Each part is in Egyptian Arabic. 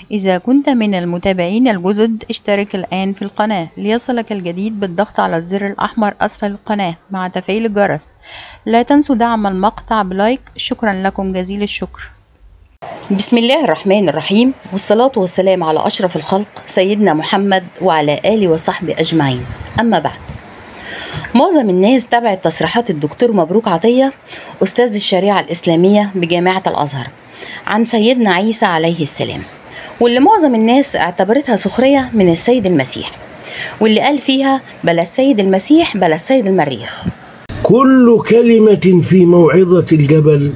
إذا كنت من المتابعين الجدد اشترك الآن في القناة ليصلك الجديد بالضغط على الزر الأحمر أسفل القناة مع تفعيل الجرس لا تنسوا دعم المقطع بلايك شكرا لكم جزيل الشكر بسم الله الرحمن الرحيم والصلاة والسلام على أشرف الخلق سيدنا محمد وعلى آله وصحبه أجمعين أما بعد معظم الناس تابعت تصريحات الدكتور مبروك عطية أستاذ الشريعة الإسلامية بجامعة الأزهر عن سيدنا عيسى عليه السلام واللي معظم الناس اعتبرتها سخرية من السيد المسيح واللي قال فيها بلا السيد المسيح بلا السيد المريخ كل كلمة في موعظة الجبل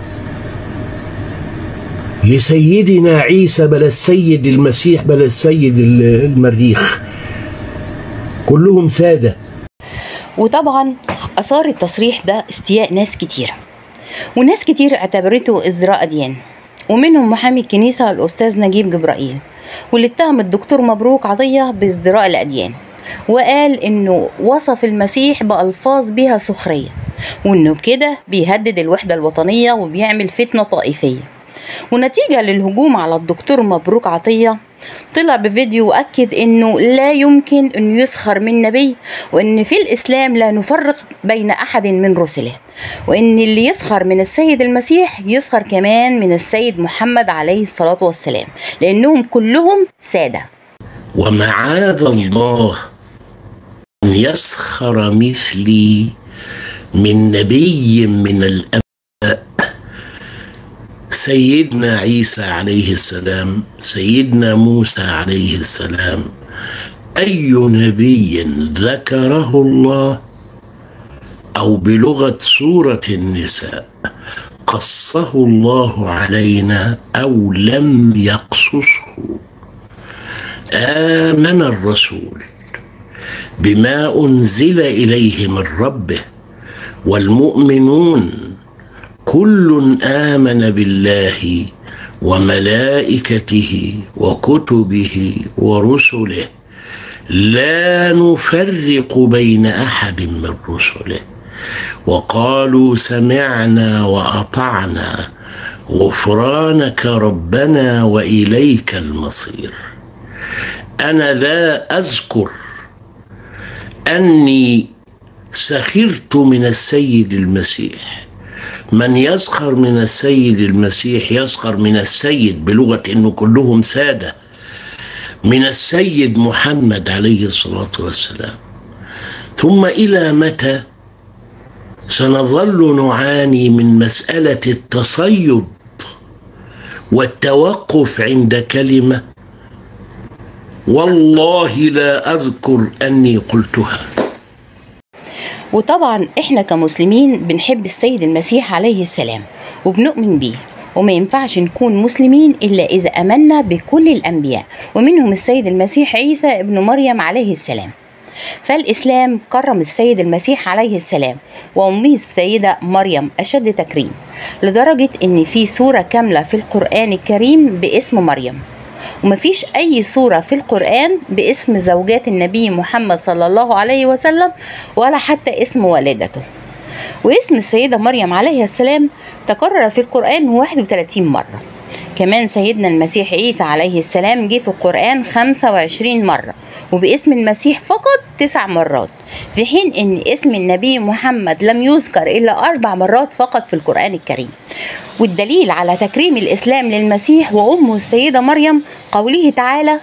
لسيدنا عيسى بلا السيد المسيح بلا السيد المريخ كلهم سادة وطبعا أثار التصريح ده استياء ناس كتيرة وناس كتير اعتبرته ازدراء أديان ومنهم محامي الكنيسة الأستاذ نجيب جبرائيل واللي اتهم الدكتور مبروك عطية بازدراء الأديان وقال إنه وصف المسيح بألفاظ بها سخرية وإنه بكده بيهدد الوحدة الوطنية وبيعمل فتنة طائفية ونتيجة للهجوم على الدكتور مبروك عطية طلع بفيديو وأكد إنه لا يمكن أن يسخر من نبي وإن في الإسلام لا نفرق بين أحد من رسله وإن اللي يسخر من السيد المسيح يسخر كمان من السيد محمد عليه الصلاة والسلام لأنهم كلهم سادة ومعاذ الله أن يسخر مثلي من نبي من الأنبياء سيدنا عيسى عليه السلام سيدنا موسى عليه السلام أي نبي ذكره الله أو بلغة سورة النساء قصه الله علينا أو لم يقصصه آمن الرسول بما أنزل إليه من ربه والمؤمنون كل آمن بالله وملائكته وكتبه ورسله لا نفرق بين أحد من رسله وقالوا سمعنا وأطعنا غفرانك ربنا وإليك المصير أنا لا أذكر أني سخرت من السيد المسيح من يسخر من السيد المسيح يسخر من السيد بلغة إنه كلهم سادة من السيد محمد عليه الصلاة والسلام ثم إلى متى سنظل نعاني من مسألة التصيد والتوقف عند كلمة والله لا أذكر أني قلتها وطبعا احنا كمسلمين بنحب السيد المسيح عليه السلام وبنؤمن بيه وما ينفعش نكون مسلمين إلا إذا أمنا بكل الأنبياء ومنهم السيد المسيح عيسى ابن مريم عليه السلام فالإسلام كرم السيد المسيح عليه السلام وأمه السيدة مريم أشد تكريم لدرجة إن في سورة كاملة في القرآن الكريم باسم مريم ومفيش أي سورة في القرآن باسم زوجات النبي محمد صلى الله عليه وسلم ولا حتى اسم والدته واسم السيدة مريم عليه السلام تكرر في القرآن 31 مرة كمان سيدنا المسيح عيسى عليه السلام جه في القرآن 25 مرة وباسم المسيح فقط تسع مرات في حين ان اسم النبي محمد لم يذكر الا اربع مرات فقط في القرآن الكريم والدليل على تكريم الاسلام للمسيح وامه السيدة مريم قوله تعالى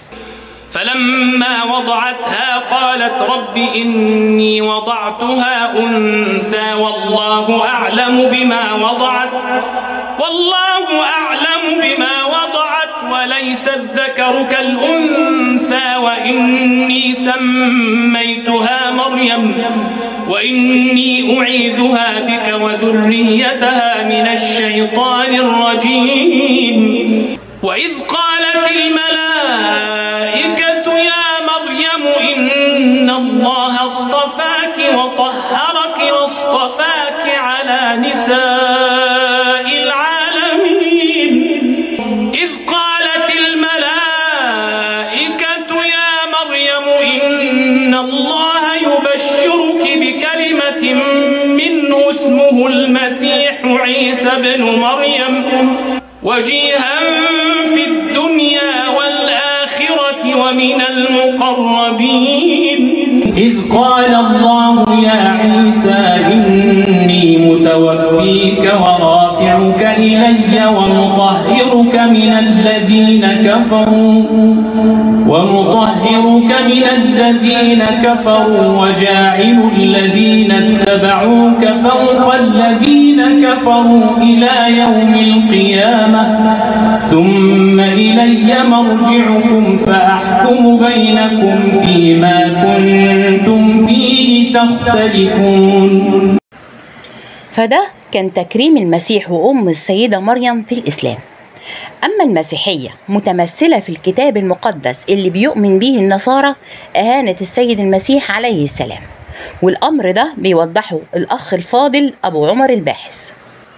فلما وضعتها قالت رب إني وضعتها أنثى والله أعلم بما وضعت والله أعلم بما وضعت وليس الذكر كالأنثى وإني سميتها مريم وإني أعيذها بك وذريتها من الشيطان الرجيم وإذ قالت الملائكة يا مريم إن الله اصطفاك وطهرك واصطفاك على نساء العالمين إذ قالت الملائكة يا مريم إن الله يبشرك بكلمة منه اسمه المسيح عيسى بن مريم وجيء ومن المقربين إذ قال الله يا عيسى إني متوفيك ورافعك إلي ومطهرك من الذين كفروا ومطهرك من الذين كفروا وجاعل الذين اتبعوك فوق الذين كفروا إلى يوم القيامة ثم إلي مرجعكم فأحكم بينكم فيما كنتم فيه تختلفون فده كان تكريم المسيح وأم السيدة مريم في الإسلام أما المسيحية متمثلة في الكتاب المقدس اللي بيؤمن به النصارى أهانة السيد المسيح عليه السلام والأمر ده بيوضحه الأخ الفاضل أبو عمر الباحث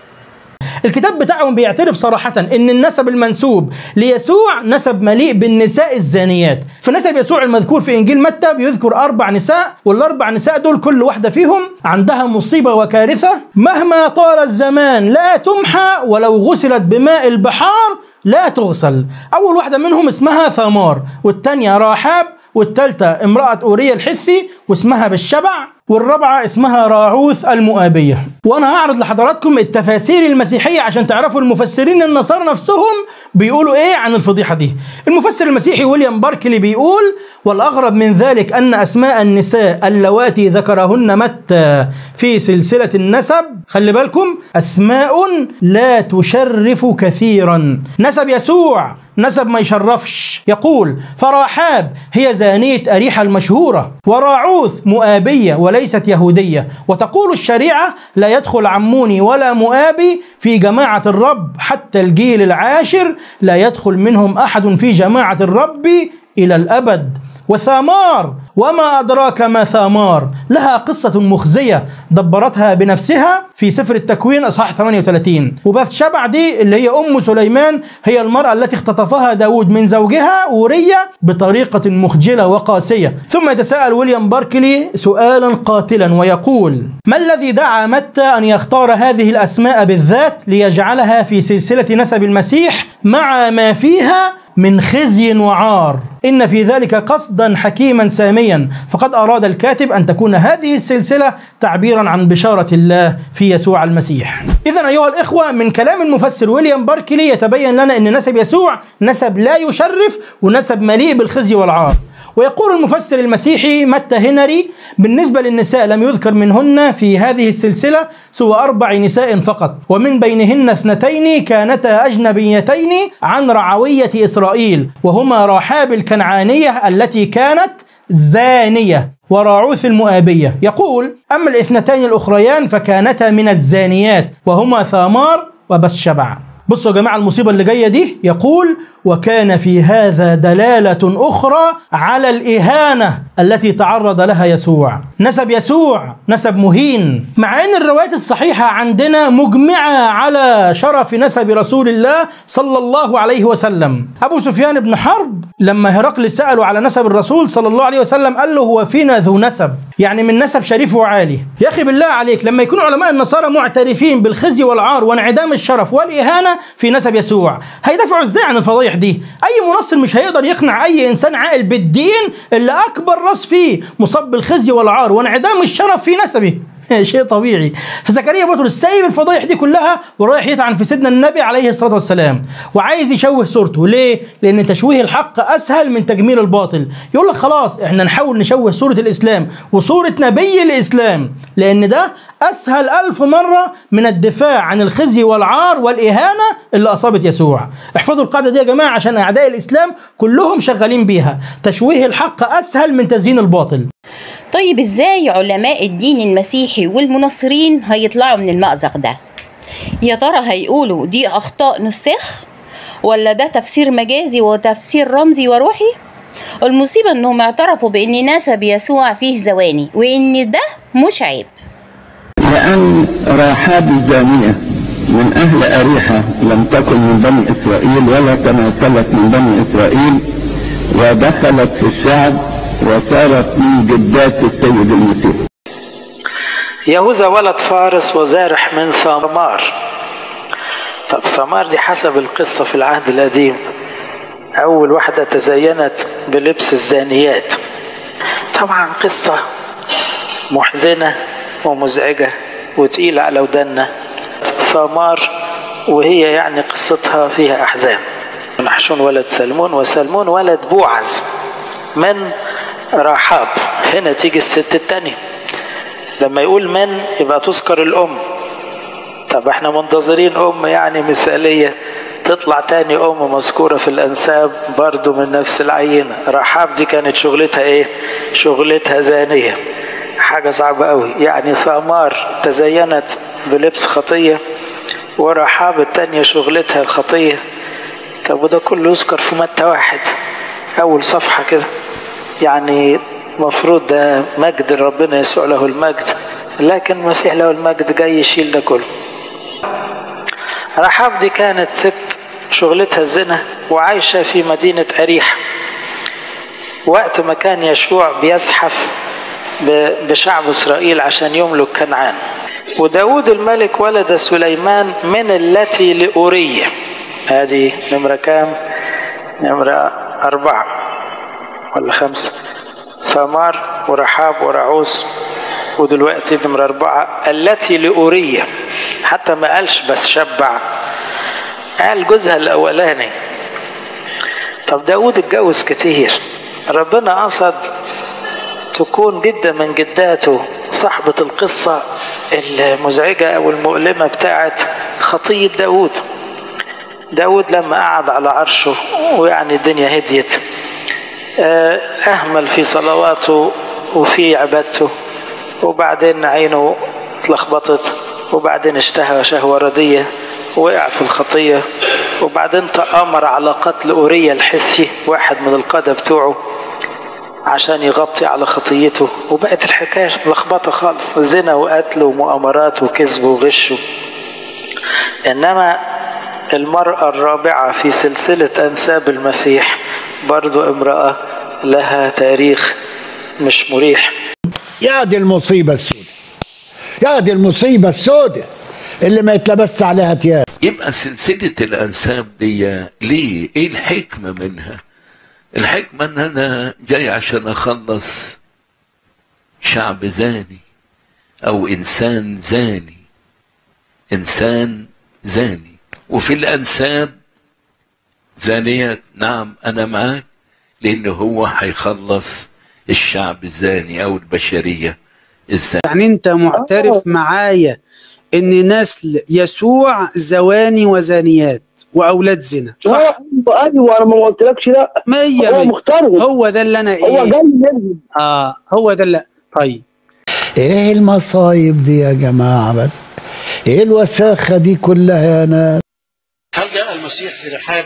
الكتاب بتاعهم بيعترف صراحة ان النسب المنسوب ليسوع نسب مليء بالنساء الزانيات فنسب يسوع المذكور في انجيل متى بيذكر اربع نساء والاربع نساء دول كل واحدة فيهم عندها مصيبة وكارثة مهما طال الزمان لا تمحى ولو غسلت بماء البحار لا تغسل اول واحدة منهم اسمها ثمار والتانية راحاب والتالتة امرأة أوريا الحثي واسمها بالشبع والرابعة اسمها راعوث المؤابية وأنا هعرض لحضراتكم التفاسير المسيحية عشان تعرفوا المفسرين النصارى نفسهم بيقولوا إيه عن الفضيحة دي المفسر المسيحي ويليام باركلي بيقول والأغرب من ذلك أن أسماء النساء اللواتي ذكرهن متى في سلسلة النسب خلي بالكم أسماء لا تشرف كثيرا نسب يسوع نسب ما يشرفش يقول فراحاب هي زانية أريحة المشهورة وراعوث مؤابية وليست يهودية وتقول الشريعة لا يدخل عموني ولا مؤابي في جماعة الرب حتى الجيل العاشر لا يدخل منهم أحد في جماعة الرب إلى الأبد وثامار وما أدراك ما ثامار لها قصة مخزية دبرتها بنفسها في سفر التكوين أصحاح 38 وبث شبع دي اللي هي أم سليمان هي المرأة التي اختطفها داود من زوجها أورية بطريقة مخجلة وقاسية ثم يتساءل ويليام باركلي سؤالا قاتلا ويقول ما الذي دعا متى أن يختار هذه الأسماء بالذات ليجعلها في سلسلة نسب المسيح مع ما فيها من خزي وعار إن في ذلك قصدا حكيما ساميا فقد أراد الكاتب أن تكون هذه السلسلة تعبيرا عن بشارة الله في يسوع المسيح إذا أيها الإخوة من كلام المفسر ويليام باركلي يتبين لنا أن نسب يسوع نسب لا يشرف ونسب مليء بالخزي والعار ويقول المفسر المسيحي متى هنري بالنسبة للنساء لم يذكر منهن في هذه السلسلة سوى أربع نساء فقط ومن بينهن اثنتين كانتا أجنبيتين عن رعوية إسرائيل وهما رحاب الكنعانية التي كانت زانية وراعوث المؤابية يقول أما الاثنتين الأخريان فكانتا من الزانيات وهما ثامار وبسشبع بصوا يا جماعة المصيبة اللي جاية دي يقول وكان في هذا دلالة أخرى على الإهانة التي تعرض لها يسوع نسب يسوع نسب مهين مع أن الروايات الصحيحة عندنا مجمعة على شرف نسب رسول الله صلى الله عليه وسلم أبو سفيان بن حرب لما هرقل سأله على نسب الرسول صلى الله عليه وسلم قال له هو فينا ذو نسب يعني من نسب شريف وعالي يا أخي بالله عليك لما يكون علماء النصارى معترفين بالخزي والعار وانعدام الشرف والإهانة في نسب يسوع هيدافعوا ازاي عن الفضايح دي اي منصر مش هيقدر يقنع اي انسان عاقل بالدين اللي اكبر راس فيه مصاب بالخزي والعار وانعدام الشرف في نسبه شيء طبيعي فزكريا بطرس سايب الفضايح دي كلها ورايح يطعن في سيدنا النبي عليه الصلاه والسلام وعايز يشوه صورته ليه لان تشويه الحق اسهل من تجميل الباطل يقول لك خلاص احنا نحاول نشوه صوره الاسلام وصوره نبي الاسلام لان ده اسهل الف مره من الدفاع عن الخزي والعار والاهانه اللي اصابت يسوع احفظوا القاعده دي يا جماعه عشان اعداء الاسلام كلهم شغالين بيها تشويه الحق اسهل من تزيين الباطل طيب ازاي علماء الدين المسيحي والمنصرين هيطلعوا من المأزق ده يا ترى هيقولوا دي أخطاء نساخ ولا ده تفسير مجازي وتفسير رمزي وروحي المصيبة انهم اعترفوا بان نسب يسوع فيه زواني وان ده مش عيب لأن راحاب الزانية من أهل أريحة لم تكن من بني إسرائيل ولا تناسلت من بني إسرائيل ودخلت في الشعب وصارت من جدات السيد المسيح يهوذا ولد فارس وزارح من ثمار طب ثمار دي حسب القصة في العهد القديم أول واحدة تزينت بلبس الزانيات طبعا قصة محزنة ومزعجة وتقيلة على ودنا ثمار وهي يعني قصتها فيها أحزان نحشون ولد سلمون وسلمون ولد بوعز من رحاب هنا تيجي الست التانية لما يقول من يبقى تذكر الأم طب احنا منتظرين أم يعني مثالية تطلع تاني أم مذكورة في الأنساب برضو من نفس العينة رحاب دي كانت شغلتها إيه؟ شغلتها زانية حاجة صعبة قوي يعني ثمار تزينت بلبس خطية ورحاب التانية شغلتها الخطية طب وده كله يذكر في متى واحد أول صفحة كده يعني المفروض ده مجد ربنا يسوع له المجد لكن المسيح له المجد جاي يشيل ده كله رحاب دي كانت ست شغلتها الزنا وعايشة في مدينة أريحة وقت ما كان يشوع بيزحف بشعب إسرائيل عشان يملك كنعان وداود الملك ولد سليمان من التي لأورية هذه نمرة كام نمرة أربعة ولا خمسة ثمار ورحاب ورعوس ودلوقتي نمرة أربعة التي لأورية حتى ما قالش بس شبع قال جوزها الأولاني طب داود اتجوز كتير ربنا قصد تكون جدة من جداته صاحبة القصة المزعجة أو المؤلمة بتاعت خطية داود داود لما قعد على عرشه ويعني الدنيا هديت أهمل في صلواته وفي عبادته وبعدين عينه اتلخبطت وبعدين اشتهى شهوة ردية وقع في الخطية وبعدين تآمر على قتل أوريا الحسي واحد من القادة بتوعه عشان يغطي على خطيته وبقت الحكاية لخبطة خالص زنا وقتل ومؤامرات وكذب وغش إنما المرأة الرابعة في سلسلة أنساب المسيح برضو امرأة لها تاريخ مش مريح يا دي المصيبة السوداء يا دي المصيبة السوداء اللي ما يتلبس عليها تياب يبقى سلسلة الأنساب دي ليه؟ إيه الحكمة منها؟ الحكمة إن أنا جاي عشان أخلص شعب زاني أو إنسان زاني إنسان زاني وفي الأنساب زانيات نعم أنا معاك لأن هو هيخلص الشعب الزاني أو البشرية الزانية يعني انت معترف معايا ان نسل يسوع زواني وزانيات واولاد زنا صح اه ايوه انا ما قلتلكش لا مية هو مية. مختارهم هو ده اللي انا هو ايه جاي منهم اه هو ده اللي طيب ايه المصايب دي يا جماعة بس ايه الوساخة دي كلها يا ناس هل جاء المسيح في رحاب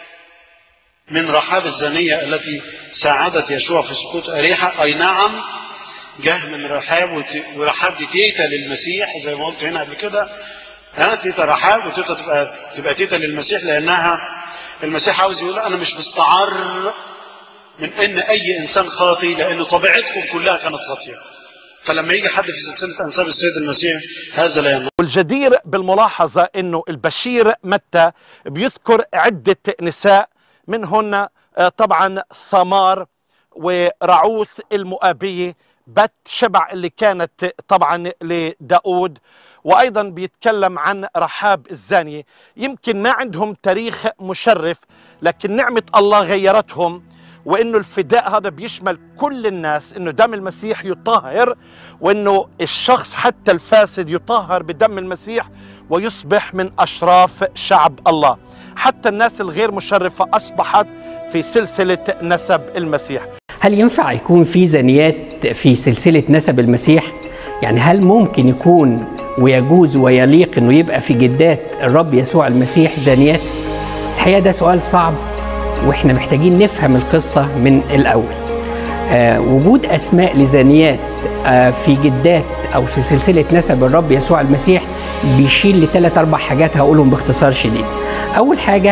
من رحاب الزانية التي ساعدت يشوع في سقوط أريحة أي نعم جه من رحاب وت- ورحاب دي تيتا للمسيح زي ما قلت هنا قبل كده ها تيتا رحاب وتيتا تبقى تبقى تيتا للمسيح لأنها المسيح عاوز يقول أنا مش مستعر من إن أي إنسان خاطي لأن طبيعتكم كلها كانت خاطية فلما يجي حد في سلسلة أنساب السيد المسيح هذا لا يمنع والجدير بالملاحظة أنه البشير متى بيذكر عدة نساء منهن آه، طبعا ثمار ورعوث المؤابية بت شبع اللي كانت طبعا لداود وأيضا بيتكلم عن رحاب الزانية يمكن ما عندهم تاريخ مشرف لكن نعمة الله غيرتهم وانه الفداء هذا بيشمل كل الناس انه دم المسيح يطهر وانه الشخص حتى الفاسد يطهر بدم المسيح ويصبح من اشراف شعب الله حتى الناس الغير مشرفه اصبحت في سلسله نسب المسيح هل ينفع يكون في زانيات في سلسلة نسب المسيح؟ يعني هل ممكن يكون ويجوز ويليق انه يبقى في جدات الرب يسوع المسيح زانيات؟ الحقيقة ده سؤال صعب واحنا محتاجين نفهم القصة من الأول. آه وجود أسماء لزانيات آه في جدات أو في سلسلة نسب الرب يسوع المسيح بيشيل لثلاث أربع حاجات هقولهم باختصار شديد. أول حاجة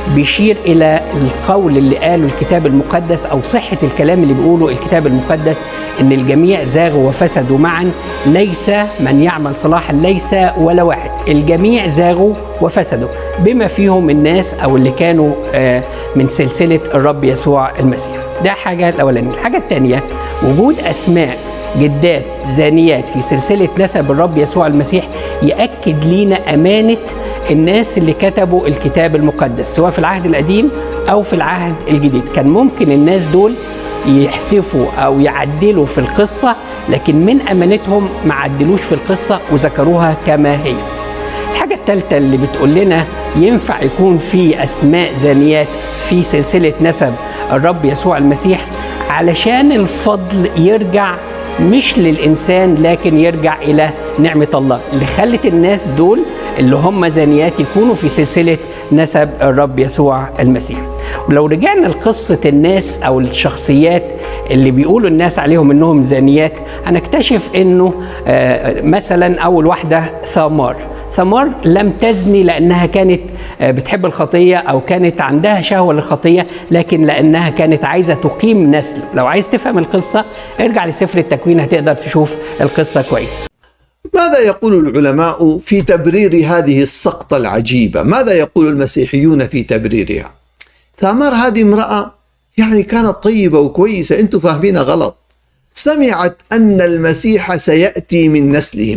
بيشير الى القول اللي قاله الكتاب المقدس او صحه الكلام اللي بيقوله الكتاب المقدس ان الجميع زاغوا وفسدوا معا ليس من يعمل صلاحا ليس ولا واحد الجميع زاغوا وفسدوا بما فيهم الناس او اللي كانوا آه، من سلسله الرب يسوع المسيح ده حاجه الاولانيه الحاجه الثانيه وجود اسماء جدات زانيات في سلسله نسب الرب يسوع المسيح ياكد لينا امانه الناس اللي كتبوا الكتاب المقدس سواء في العهد القديم او في العهد الجديد كان ممكن الناس دول يحسفوا او يعدلوا في القصه لكن من امانتهم ما عدلوش في القصه وذكروها كما هي الحاجة الثالثة اللي بتقول لنا ينفع يكون في أسماء زانيات في سلسلة نسب الرب يسوع المسيح علشان الفضل يرجع مش للإنسان لكن يرجع إلى نعمة الله اللي خلت الناس دول اللي هم زانيات يكونوا في سلسلة نسب الرب يسوع المسيح ولو رجعنا لقصة الناس أو الشخصيات اللي بيقولوا الناس عليهم إنهم زانيات هنكتشف إنه آه، مثلا أول واحدة ثامار ثمار لم تزني لأنها كانت آه، بتحب الخطية أو كانت عندها شهوة للخطية لكن لأنها كانت عايزة تقيم نسل لو عايز تفهم القصة ارجع لسفر التكوين هتقدر تشوف القصة كويس ماذا يقول العلماء في تبرير هذه السقطة العجيبة ماذا يقول المسيحيون في تبريرها ثامار هذه امرأة يعني كانت طيبة وكويسة انتم فاهمينها غلط سمعت أن المسيح سيأتي من نسلهم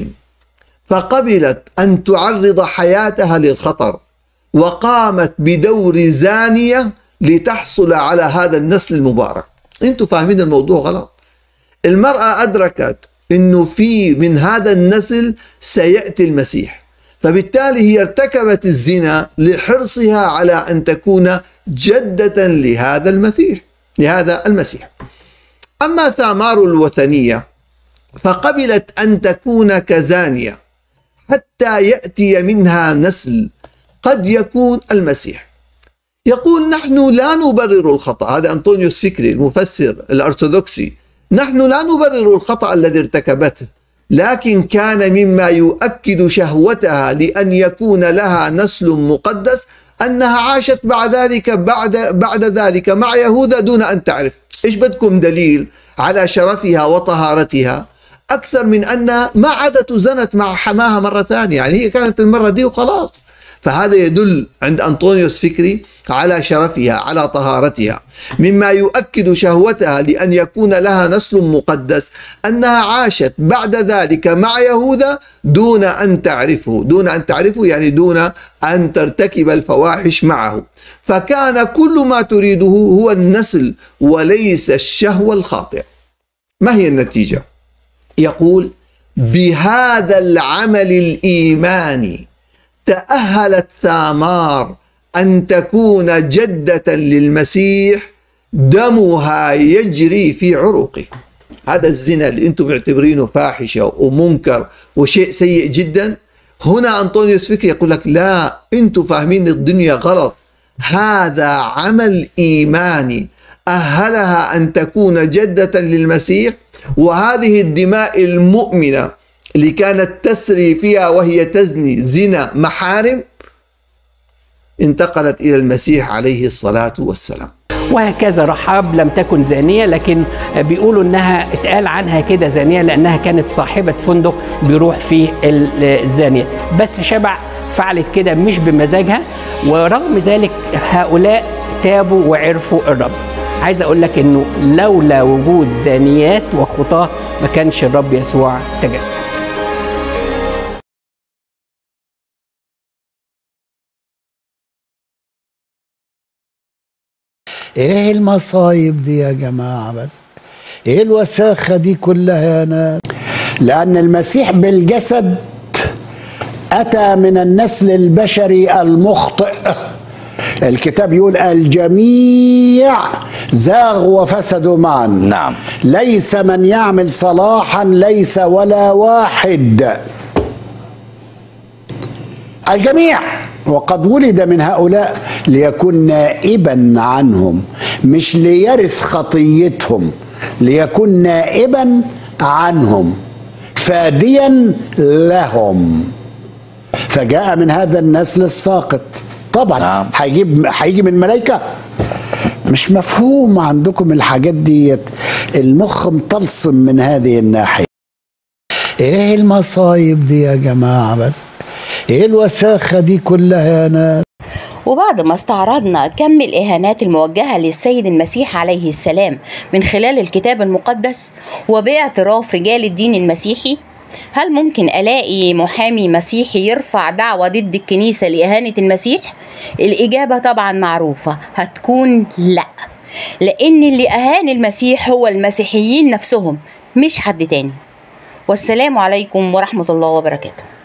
فقبلت أن تعرض حياتها للخطر وقامت بدور زانية لتحصل على هذا النسل المبارك انتم فاهمين الموضوع غلط المرأة أدركت أنه في من هذا النسل سيأتي المسيح فبالتالي هي ارتكبت الزنا لحرصها على أن تكون جدة لهذا المسيح لهذا المسيح أما ثامار الوثنية فقبلت أن تكون كزانية حتى يأتي منها نسل قد يكون المسيح يقول نحن لا نبرر الخطأ هذا أنطونيوس فكري المفسر الأرثوذكسي نحن لا نبرر الخطأ الذي ارتكبته لكن كان مما يؤكد شهوتها لأن يكون لها نسل مقدس أنها عاشت بعد ذلك بعد بعد ذلك مع يهوذا دون أن تعرف إيش بدكم دليل على شرفها وطهارتها أكثر من أن ما عادت زنت مع حماها مرة ثانية يعني هي كانت المرة دي وخلاص فهذا يدل عند أنطونيوس فكري على شرفها على طهارتها مما يؤكد شهوتها لأن يكون لها نسل مقدس أنها عاشت بعد ذلك مع يهوذا دون أن تعرفه دون أن تعرفه يعني دون أن ترتكب الفواحش معه فكان كل ما تريده هو النسل وليس الشهوة الخاطئ ما هي النتيجة؟ يقول بهذا العمل الإيماني تأهلت ثامار أن تكون جدة للمسيح دمها يجري في عروقه هذا الزنا اللي انتم معتبرينه فاحشة ومنكر وشيء سيء جدا هنا أنطونيوس فكري يقول لك لا انتم فاهمين الدنيا غلط هذا عمل إيماني أهلها أن تكون جدة للمسيح وهذه الدماء المؤمنة اللي كانت تسري فيها وهي تزني زنا محارم انتقلت إلى المسيح عليه الصلاة والسلام وهكذا رحاب لم تكن زانية لكن بيقولوا انها اتقال عنها كده زانية لانها كانت صاحبة فندق بيروح فيه الزانية بس شبع فعلت كده مش بمزاجها ورغم ذلك هؤلاء تابوا وعرفوا الرب عايز اقول لك انه لولا وجود زانيات وخطاه ما كانش الرب يسوع تجسد ايه المصايب دي يا جماعة بس ايه الوساخة دي كلها يا ناس لأن المسيح بالجسد أتى من النسل البشري المخطئ الكتاب يقول الجميع زاغوا وفسدوا معا نعم ليس من يعمل صلاحا ليس ولا واحد الجميع وقد ولد من هؤلاء ليكون نائبا عنهم مش ليرث خطيتهم ليكون نائبا عنهم فاديا لهم فجاء من هذا النسل الساقط طبعا هيجيب هيجي من ملائكه مش مفهوم عندكم الحاجات ديت المخ مطلسم من هذه الناحيه ايه المصايب دي يا جماعه بس ايه الوساخه دي كلها يا ناس وبعد ما استعرضنا كم الإهانات الموجهة للسيد المسيح عليه السلام من خلال الكتاب المقدس وباعتراف رجال الدين المسيحي هل ممكن ألاقي محامي مسيحي يرفع دعوة ضد الكنيسة لإهانة المسيح؟ الإجابة طبعا معروفة هتكون لأ لأن اللي أهان المسيح هو المسيحيين نفسهم مش حد تاني والسلام عليكم ورحمة الله وبركاته